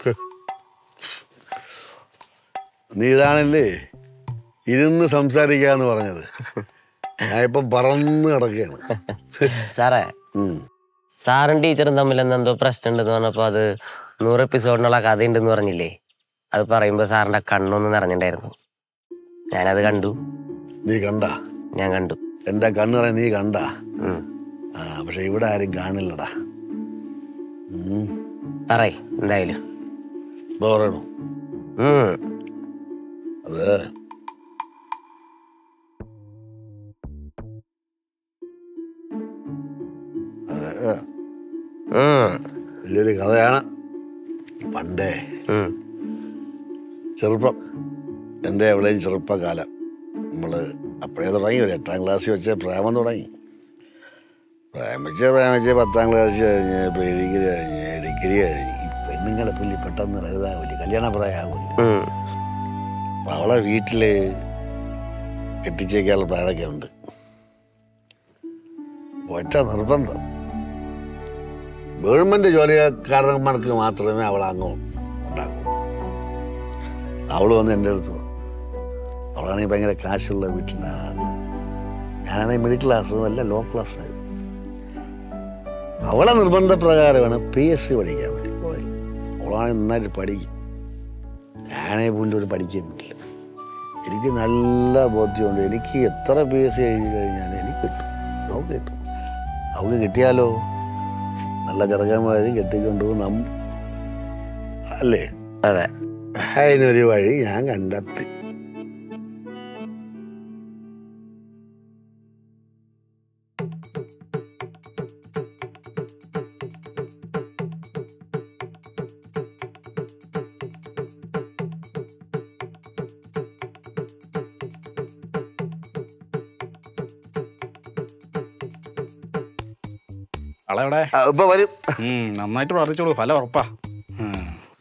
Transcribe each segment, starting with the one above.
നീ ഇതാണല്ലേ ഇരുന്ന് സംസാരിക്കാന്ന് പറഞ്ഞത് ഞാൻ ഇപ്പം പറന്ന് കിടക്കുകയാണ് സാറേ ഉം. സാറും ടീച്ചറും തമ്മിൽ എന്ന് എന്തോ പ്രശ്നം ഉണ്ടെന്ന് പറഞ്ഞപ്പോൾ അത് നൂറ് എപ്പിസോഡിനുള്ള കഥയുണ്ടെന്ന് പറഞ്ഞില്ലേ അത് പറയുമ്പോൾ സാറിന്റെ കണ്ണൊന്ന് നിറഞ്ഞിട്ടുണ്ടായിരുന്നു ഞാനത് കണ്ടു നീ കണ്ട ഞാൻ കണ്ടു എൻ്റെ കണ്ണുറ നീ കണ്ട ഉം. ആ പക്ഷെ ഇവിടെ ആരും കാണില്ലടാ ഉം. പറയ് എന്തായാലും ഇപ്പൊ പറയണോ ഉം. അത് അത് ഉം. വലിയൊരു കഥയാണ് പണ്ടേ ഉം. ചെറുപ്പം എൻ്റെ എവിടെയും ചെറുപ്പകാലം നമ്മൾ അപ്പോഴേ തുടങ്ങി ഒരു എട്ടാം ക്ലാസ്സിൽ വെച്ച് പ്രേമം തുടങ്ങി പ്രേമിച്ച് പ്രേമിച്ച് പത്താം ക്ലാസ് കഴിഞ്ഞ് പ്രീ ഡിഗ്രി കഴിഞ്ഞ് ഡിഗ്രി കഴിഞ്ഞ് ഈ പെണ്ണുങ്ങളെ പുല്ലി പെട്ടെന്ന് വലുതാവില്ല കല്യാണ പ്രായമാവില്ല ഉം. അപ്പം അവളെ വീട്ടിൽ കെട്ടിച്ചേക്കാനുള്ള പ്ലാനൊക്കെ ഉണ്ട് ഒറ്റ നിർബന്ധം ഗവൺമെന്റ് ജോലിക്കാരന്മാർക്ക് മാത്രമേ അവൾ അങ്ങ് ഉണ്ടാക്കൂ അവള് വന്ന് എൻ്റെ അടുത്ത് പറഞ്ഞു. അവളാണെങ്കിൽ ഭയങ്കര കാശുള്ള വീട്ടിലാണ് ഞാനാണെങ്കിൽ മിഡിൽ ക്ലാസ്സും അല്ല ലോ ക്ലാസ് ആയിരുന്നു അവളെ നിർബന്ധപ്രകാരമാണ് പി എസ് സി പഠിക്കാൻ വേണ്ടി പോയി അവളാണെങ്കിൽ നന്നായിട്ട് പഠിക്കും ഞാനേ പോലും ഒരു പഠിക്കുന്നില്ല എനിക്ക് നല്ല ബോധ്യമുണ്ട് എനിക്ക് എത്ര പി എസ് സി എഴുതി കഴിഞ്ഞാൽ എനിക്ക് കിട്ടും അവൾക്ക് കിട്ടും അവൾക്ക് കിട്ടിയാലോ നല്ല ചെറുക്കന്മാരും കെട്ടിക്കൊണ്ടുപോകും നം അല്ലേ അതെ അതിനൊരു വഴി ഞാൻ കണ്ടെത്തി ആളെവിടെ ആ, ഇപ്പൊ വരും ഉം, നന്നായിട്ട് പ്രാർത്ഥിച്ചോളൂ ഫലം ഉറപ്പാ ഉം.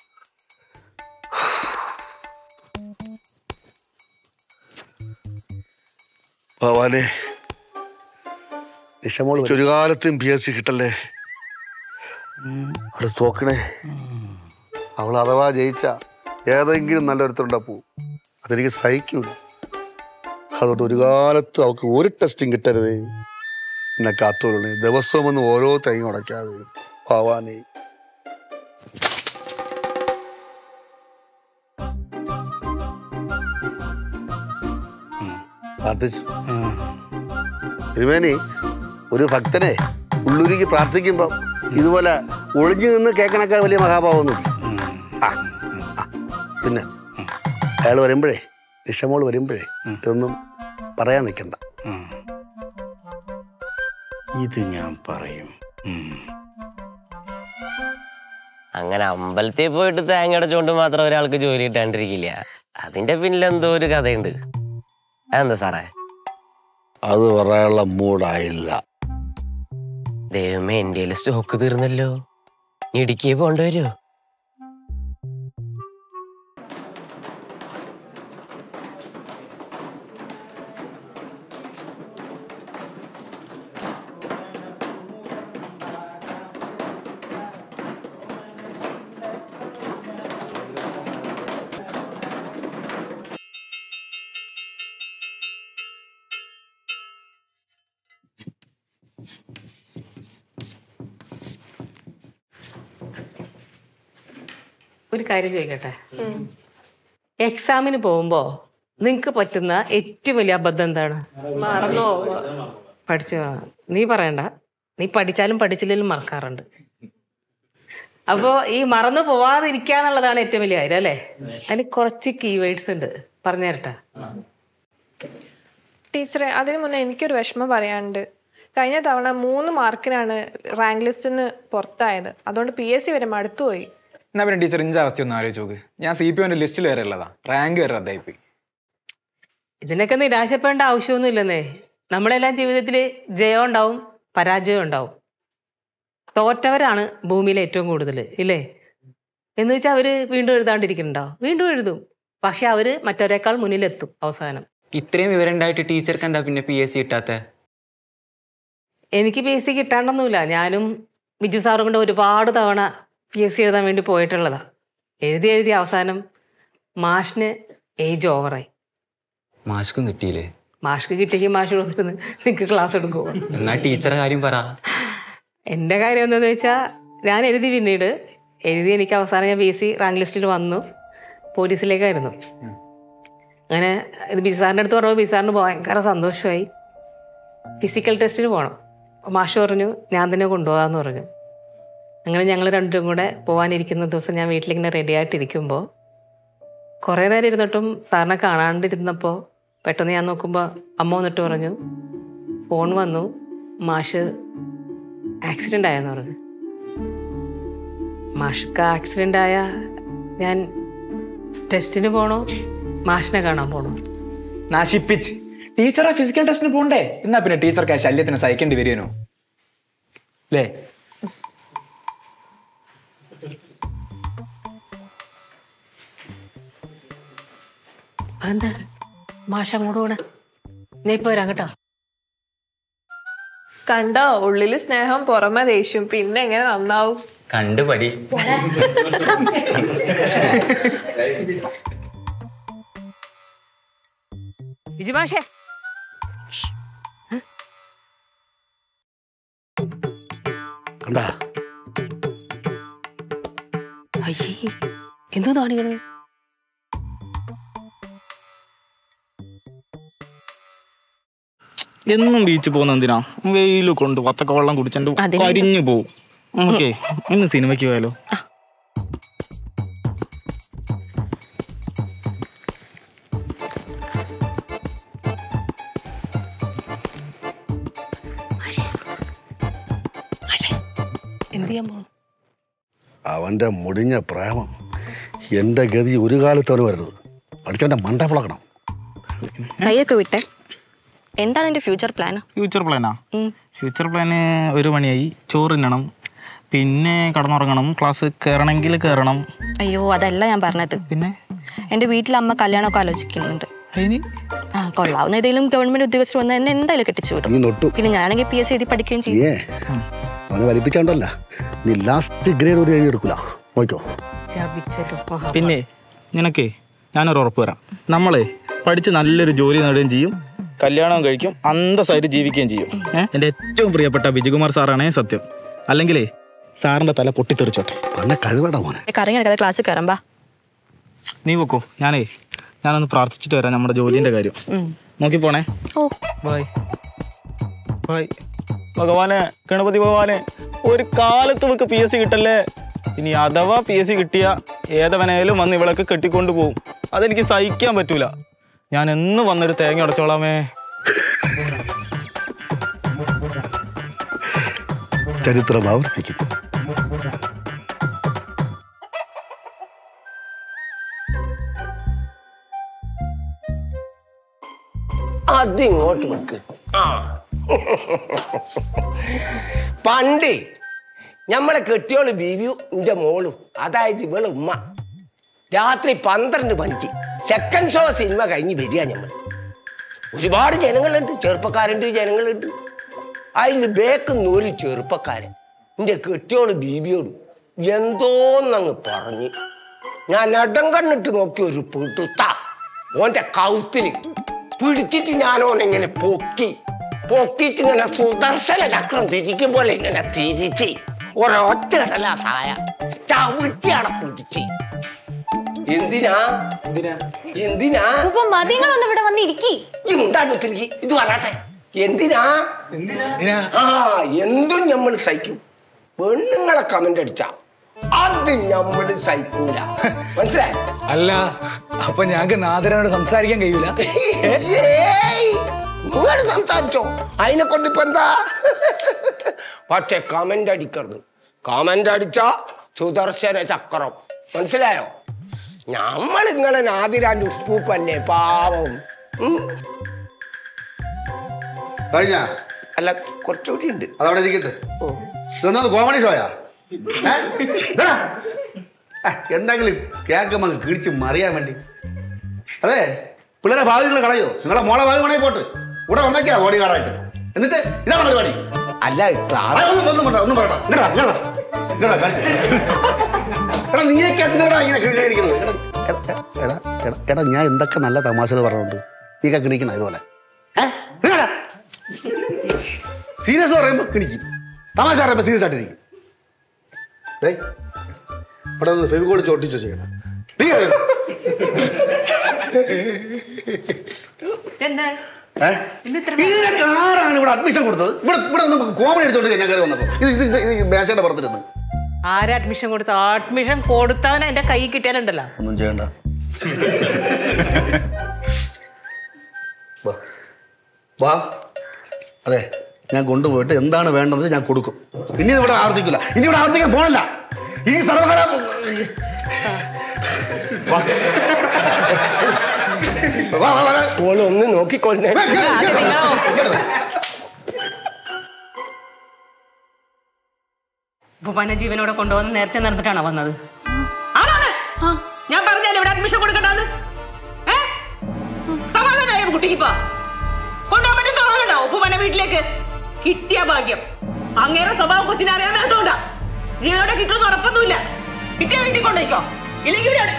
ഭവാനെ ഇഷ്ടമോൾ ഒരു കാലത്തും പി എസ് സി കിട്ടല്ലേ അവിടെ തോക്കണേ അവൾ അഥവാ ജയിച്ച ഏതെങ്കിലും നല്ലൊരുത്തരുണ്ടാ പോവും അതെനിക്ക് സഹിക്കൂല അതുകൊണ്ട് ഒരു കാലത്തും അവൾക്ക് ഒരു ടെസ്റ്റും കിട്ടരുത് എന്നെ കാത്തോളണേ ദിവസവും ഒന്ന് ഓരോ തേങ്ങ ഉടയ്ക്കാതെ ഭവാനെ പ്രാർത്ഥിച്ചു ഉം. തിരുമേനി ഒരു ഭക്തനെ ഉള്ളുരുക്കി പ്രാർത്ഥിക്കുമ്പോൾ ഇതുപോലെ ഒളിഞ്ഞു നിന്ന് കേൾക്കണക്കാൾ വലിയ മഹാഭാവമൊന്നുമില്ല ആ, ആ. പിന്നെ അയാൾ വരുമ്പോഴേ ഇഷമോൾ വരുമ്പോഴേ ഇതൊന്നും പറയാൻ നിൽക്കണ്ട ഉം. ഇത് ഞാൻ പറയും ഉം. അങ്ങനെ അമ്പലത്തിൽ പോയിട്ട് തേങ്ങ അടച്ചുകൊണ്ട് മാത്രം ഒരാൾക്ക് ജോലി കിട്ടാണ്ടിരിക്കില്ല അതിന്റെ പിന്നിൽ എന്തോ ഒരു കഥയുണ്ട് അതെന്താ സാറേ അത് പറയാനുള്ള മൂടായില്ല ദൈവമേ എൻ്റെ സ്റ്റോക്ക് തീർന്നല്ലോ ഇനി ഇടുക്കി പോകേണ്ടി വരുമോ ഒരു കാര്യം ചോദിക്കട്ടെ എക്സാമിന് പോകുമ്പോ നിങ്ങക്ക് പറ്റുന്ന ഏറ്റവും വലിയ അബദ്ധം എന്താണ് മറന്നോ പഠിച്ചു നീ പറയണ്ട നീ പഠിച്ചാലും പഠിച്ചില്ലെങ്കിലും മറക്കാറുണ്ട് അപ്പോ ഈ മറന്നു പോവാതിരിക്കുക എന്നുള്ളതാണ് ഏറ്റവും വലിയ കാര്യം അല്ലേ അതിന് കുറച്ച് കീവേഡ്സ് ഉണ്ട് പറഞ്ഞു തരട്ടെ ടീച്ചറെ അതിനു മുന്നേ എനിക്കൊരു വിഷമം പറയാനുണ്ട് കഴിഞ്ഞ തവണ മൂന്ന് മാർക്കിനാണ് റാങ്ക് ലിസ്റ്റിൽ നിന്ന് പുറത്തായത് അതുകൊണ്ട് പി എസ് സി വരെ മടുത്തുപോയി എന്നാ പിന്നെ ടീച്ചർ ഇഞ്ച അവസ്ഥ ഒന്ന് ആലോചിച്ച് നോക്ക് ഞാൻ സി പി ഒന്റെ ലിസ്റ്റിൽ വരെ ഉള്ളതാ റാങ്ക് വരെ റദ്ദായിപ്പോയി ഇതിനൊക്കെ നിരാശപ്പെടേണ്ട ആവശ്യമൊന്നും ഇല്ലെന്നേ നമ്മളെല്ലാം ജീവിതത്തിൽ ജയം ഉണ്ടാവും പരാജയം ഉണ്ടാവും തോറ്റവരാണ് ഭൂമിയിൽ ഏറ്റവും കൂടുതൽ ഇല്ലേ എന്ന് വെച്ചാൽ അവര് വീണ്ടും എഴുതാണ്ടിരിക്കുന്നുണ്ടോ വീണ്ടും എഴുതും പക്ഷെ അവര് മറ്റവരെക്കാൾ മുന്നിലെത്തും അവസാനം ഇത്രയും വിവരം ഉണ്ടായിട്ട് ടീച്ചർക്ക് എന്താ പിന്നെ പി എസ് സി കിട്ടാത്ത എനിക്ക് പി എസ് സി കിട്ടാണ്ടൊന്നുമില്ല ഞാനും ബിജു സാറും കൊണ്ട് ഒരുപാട് തവണ പി എസ് സി എഴുതാൻ വേണ്ടി പോയിട്ടുള്ളതാ എഴുതി എഴുതി അവസാനം മാഷിന് ഏജ് ഓവറായി മാസ്കും കിട്ടിയില്ലേ മാഷ്ക്ക് കിട്ടിയെങ്കിൽ മാഷ് വന്നിരുന്ന് നിങ്ങൾക്ക് ക്ലാസ് എടുക്കുമോ എന്നാ ടീച്ചറെ കാര്യം പറ എൻ്റെ കാര്യം എന്താണെന്ന് വെച്ചാൽ ഞാൻ എഴുതി പിന്നീട് എഴുതി എനിക്ക് അവസാനം ഞാൻ ബി എസ് സി റാങ്ക് ലിസ്റ്റിൽ വന്നു പോലീസിലേക്കായിരുന്നു അങ്ങനെ ഇത് ബി സാറിൻ്റെ അടുത്ത് പറഞ്ഞപ്പോൾ ബി സാറിന് ഭയങ്കര സന്തോഷമായി ഫിസിക്കൽ ടെസ്റ്റിന് പോകണം അപ്പോൾ മാഷ് പറഞ്ഞു ഞാൻ തന്നെ കൊണ്ടുപോകാമെന്ന് പറഞ്ഞു അങ്ങനെ ഞങ്ങൾ രണ്ടും കൂടെ പോകാനിരിക്കുന്ന ദിവസം ഞാൻ വീട്ടിലിങ്ങനെ റെഡി ആയിട്ടിരിക്കുമ്പോൾ കുറേ നേരം ഇരുന്നിട്ടും സാറിനെ കാണാണ്ടിരുന്നപ്പോൾ പെട്ടെന്ന് ഞാൻ നോക്കുമ്പോൾ അമ്മ വന്നിട്ട് പറഞ്ഞു ഫോൺ വന്നു മാഷ് ആക്സിഡൻ്റ് ആയെന്ന് പറഞ്ഞു മാഷ്ക്ക് ആക്സിഡൻ്റ് ആയ ഞാൻ ടെസ്റ്റിന് പോണോ മാഷിനെ കാണാൻ പോണോ നശിപ്പിച്ച് ടീച്ചറെ ഫിസിക്കൽ ടെസ്റ്റിന് പോണ്ടേ എന്നാ പിന്നെ ടീച്ചർക്ക് ആ ശല്യത്തിന് സഹിക്കേണ്ടി വരുമോ അല്ലേ എന്താ മാഷ് അങ്ങോട്ട് പോണേ നീ ഇപ്പോൾ വരാം കേട്ടോ കണ്ടോ ഉള്ളില് സ്നേഹം പുറമെ ദേഷ്യം പിന്നെ എങ്ങനെ നന്നാവും കണ്ടുപടി വിജി മാഷേ കണ്ടാ അയ്യേ എന്തോ കാണിക്കണേ എന്നും ബീച്ച് പോകുന്ന എന്തിനാ വെയിൽ കൊണ്ട് പത്തൊക്കെ വെള്ളം കുടിച്ചിട്ട് കരിഞ്ഞു പോവും നമുക്കേ ഇന്ന് സിനിമയ്ക്ക് പോയാലോ എന്ത് ചെയ്യാൻ പോണു അവൻ്റെ മുടിഞ്ഞ പ്രേമം എൻ്റെ ഗതി ഒരു കാലത്ത് അവന് വരരുത് പഠിച്ചവൻ്റെ മണ്ട പിളക്കണം കൈയൊക്കെ വിട്ടെ എന്താണ് എൻ്റെ ഫ്യൂച്ചർ പ്ലാൻ ഫ്യൂച്ചർ പ്ലാനാ ഫ്യൂച്ചർ പ്ലാന് ഒരു മണിയായി ചോറ് തിന്നണം പിന്നെ കടന്നുറങ്ങണം ക്ലാസ് കയറണമെങ്കിൽ കയറണം അയ്യോ അതല്ല ഞാൻ പറഞ്ഞത് പിന്നെ എൻ്റെ വീട്ടിൽ അമ്മ കല്യാണമൊക്കെ ആലോചിക്കുന്നുണ്ട് അതിന് ആ കൊള്ളാവുന്ന ഏതെങ്കിലും ഗവൺമെന്റ് ഉദ്യോഗസ്ഥർ വന്ന് എന്നെ എന്തായാലും കെട്ടിച്ചു വിടും നീ നൊട്ടു പിന്നെ ഞാനാണെങ്കിൽ പി എസ് സി എഴുതി പഠിക്കുകയും ചെയ്യും നീയേ അവനെ വലിപ്പിച്ചാണ്ടല്ല നീ ലാസ്റ്റ് ഗ്രേഡ് ഒരു എഴുതിയെടുക്കില്ല നോക്കോ ജപിച്ചല്ലോ മഹാ പിന്നെ നിനക്കേ ഞാനൊരു ഉറപ്പ് വരാം നമ്മളെ പഠിച്ച് നല്ലൊരു ജോലി നേടുകയും ചെയ്യും കല്യാണം കഴിക്കും അന്തസ്സായിട്ട് ജീവിക്കുകയും ചെയ്യും ഏഹ് എൻ്റെ ഏറ്റവും പ്രിയപ്പെട്ട ബിജുകുമാർ സാറാണേ സത്യം അല്ലെങ്കിലേ സാറിൻ്റെ തല പൊട്ടിത്തെറിച്ചോട്ടെ പന്നെ കഴിവേണ്ട മോനെ കറങ്ങി നടക്കാതെ ക്ലാസ്സിൽ കയറാം ബാ നീ വെക്കോ ഞാനേ ഞാനൊന്ന് പ്രാർത്ഥിച്ചിട്ട് വരാം നമ്മുടെ ജോലിൻ്റെ കാര്യം നോക്കി പോണേ ഓ ബൈ ബൈ ഭഗവാനെ ഗണപതി ഭഗവാനെ ഒരു കാലത്ത് നമുക്ക് പി എസ് സി കിട്ടല്ലേ ഇനി അഥവാ പി എസ് സി കിട്ടിയ ഏതവനായാലും വന്ന് ഇവളൊക്കെ കെട്ടിക്കൊണ്ട് പോകും അതെനിക്ക് സഹിക്കാൻ പറ്റൂല ഞാൻ എന്ന് വന്നൊരു തേങ്ങ ഉടച്ചോളാമേ ചരിത്രം ആവർത്തിക്കും അതിങ്ങോട്ട് വെക്ക് ആ പണ്ട് ഞമ്മളെ കെട്ടിയോള് ബീവിയും എന്റെ മോളും അതായത് ഇവള് ഉമ്മ രാത്രി പന്ത്രണ്ട് മണിക്ക് സെക്കൻഡ് ഷോ സിനിമ കഴിഞ്ഞ് വരിക ഞമ്മൾ ഒരുപാട് ജനങ്ങളുണ്ട് ചെറുപ്പക്കാരുണ്ട് ജനങ്ങളുണ്ട് അതിൽ ബേക്കുന്ന ഒരു ചെറുപ്പക്കാരൻ എന്റെ കെട്ടിയോള് ബീവിയോട് എന്തോന്നങ്ങ് പറഞ്ഞു ഞാൻ ഇടം കണ്ണിട്ട് നോക്കി ഒരു പിടുത്ത ഓന്റെ കൗത്തിന് പിടിച്ചിട്ട് ഞാൻ ഓനെങ്ങനെ പൊക്കി പൊക്കിയിട്ട് ഇങ്ങനെ സുദർശന ചക്രം തിരിക്കും പോലെ ഇങ്ങനെ തിരിച്ച് ഒരൊറ്റ ഇടലാ തായ ചവിട്ടി അട പിടിച്ച് എന്തിനാ എന്തിനാ ഇപ്പൊ മതിങ്ങളൊന്ന് ഇവിടെ വന്ന് ഇരിക്കി ഈ മുണ്ടാടുത്തിരിക്കി ഇത് പറയട്ടെ എന്തിനാ ആ എന്തും നമ്മൾ സഹിക്കും പെണ്ണുങ്ങളെ കമന്റ് അടിച്ച അത് നമ്മൾ സഹിക്കൂല മനസ്സിലായി അല്ല അപ്പൊ ഞങ്ങക്ക് നാദരനോട് സംസാരിക്കാൻ കഴിയൂല നിങ്ങൾ സംസാരിച്ചോ അതിനെ കൊണ്ട് ഇപ്പൊ എന്താ പക്ഷെ കമന്റ് അടിക്കരുത് കമന്റ് അടിച്ച സുദർശന ചക്രം മനസ്സിലായോ നമ്മൾ നിങ്ങളെ നാദിരാന്റെ ഉപ്പൂപ്പല്ലേ പാവം ഉം. കഴിഞ്ഞ അല്ല കുറച്ചുകൂടി ഉണ്ട് അതവിടെ ഇരിക്കട്ടെ ഇതൊന്നും കോമഡി ഷോയാ ഏ? ഇതെടാ. ആ, എന്തെങ്കിലും കേൾക്കുമ്പോൾ കിടിച്ച് മറിയാൻ വേണ്ടി അതെ പിള്ളേരെ ഭാവി നിങ്ങൾ കളയോ നിങ്ങളെ മോളെ ഭാവി വേണമെങ്കിൽ പോട്ട് ഇവിടെ ഉണ്ടാക്കിയാ ബോഡി ഗാർഡായിട്ട് എന്നിട്ട് ഇതാണ് പരിപാടി അല്ല ആ, ക്ലാസ് ഒന്നും ഒന്നും വേണ്ട ഒന്നും പറയണ്ട ഇങ്ങടാ ഇങ്ങടാ ഇങ്ങടാ കാണിച്ച്. എടാ എടാ നീയൊക്കെ എന്തിനാ ഇങ്ങനെ കിണിക്കുന്നത് എടാ എടാ എടാ എടാ ഞാൻ എന്തൊക്കെ നല്ല തമാശകൾ പറഞ്ഞുണ്ട് നീയൊക്കെ കിണിക്കണം ഇതുപോലെ സീരിയസ് പറയുമ്പോൾ കിണിക്കും തമാശ പറയുമ്പോൾ സീരിയസ് ആയിട്ടിരിക്കും ഡേ ഇവിടെ നിന്ന് ഫെവിക്കോട് ചോട്ടിച്ച് വെച്ചേക്കണം നീ അറിയണം എന്താ ഏ? ഇതിനൊക്കെ ആരാണ് ഇവിടെ അഡ്മിഷൻ കൊടുത്തത് ഇവിടെ ഇവിടെ നമുക്ക് കോമഡി അടിച്ചോണ്ട് ഞാൻ കയറി വന്നപ്പോ ഇത് ഇത് ഇത് ഈ മേശയുടെ പുറത്തിരുന്ന് ആരാ അഡ്മിഷൻ കൊടുത്ത അഡ്മിഷൻ കൊടുത്തവൻ എന്റെ കൈ കിട്ടിയാലുണ്ടല്ലോ ഒന്നും ചെയ്യണ്ട വാ. വാ അതെ ഞാൻ കൊണ്ടുപോയിട്ട് എന്താണ് വേണ്ടത് ഞാൻ കൊടുക്കും ഇനി ഇവിടെ ആവർത്തിക്കില്ല ഇനി ഇവിടെ ആവർത്തിക്കാൻ പോണില്ല ഈ സർവകല വാ. വാ, വാ, വാ. ഒന്ന് നോക്കിക്കൊള്ളേ വേ, ഇങ്ങോട്ട്, ഇങ്ങോട്ട് വാ. ഇങ്ങോട്ട് വാ. ഭുവന ജീവനോടെ കൊണ്ടുവന്ന് നേർച്ച നടന്നിട്ടാണോ വന്നത് ആണോന്ന് ഞാൻ പറഞ്ഞാലേ ഇവിടെ അഡ്മിഷൻ കൊടുക്കണ്ടെന്ന് ഏ സമാധാനമായ കുട്ടിക്കിപ്പോ കൊണ്ടുപോകാൻ പറ്റും തോന്നുന്നുണ്ടോ ഉപ്പുവന വീട്ടിലേക്ക് കിട്ടിയ ഭാഗ്യം അങ്ങേറെ സ്വഭാവം കൊച്ചിനെ അറിയാൻ മേലത്തോണ്ടാ ജീവനോടെ കിട്ടുമെന്ന് ഉറപ്പൊന്നുമില്ല കിട്ടിയ വീട്ടിൽ കൊണ്ടുപോയിക്കോ ഇല്ലെങ്കിൽ ഇവിടെ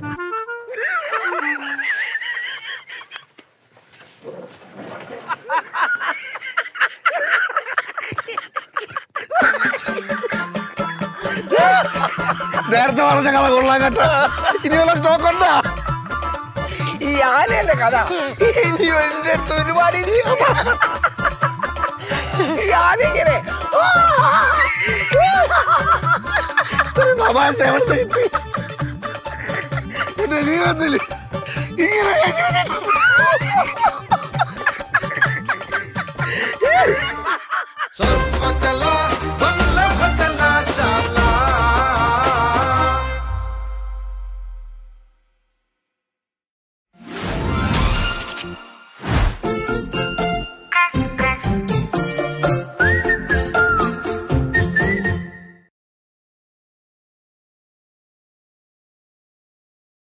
നേരത്തെ പറഞ്ഞ കഥ കൊള്ളാൻ കേട്ടോ ഇനി വല്ല സ്റ്റോക്ക് ഉണ്ടോ ഈ ആനേന്റെ കഥ ഇനിയും എന്റെ അടുത്ത് ഒരുപാട് ഇരിക്കുന്നു. ഈ ആന ഇങ്ങനെ ഒരു തമാശ എവിടുന്ന് കിട്ടി എന്റെ ജീവിതത്തിൽ ഇങ്ങനെ എങ്ങനെ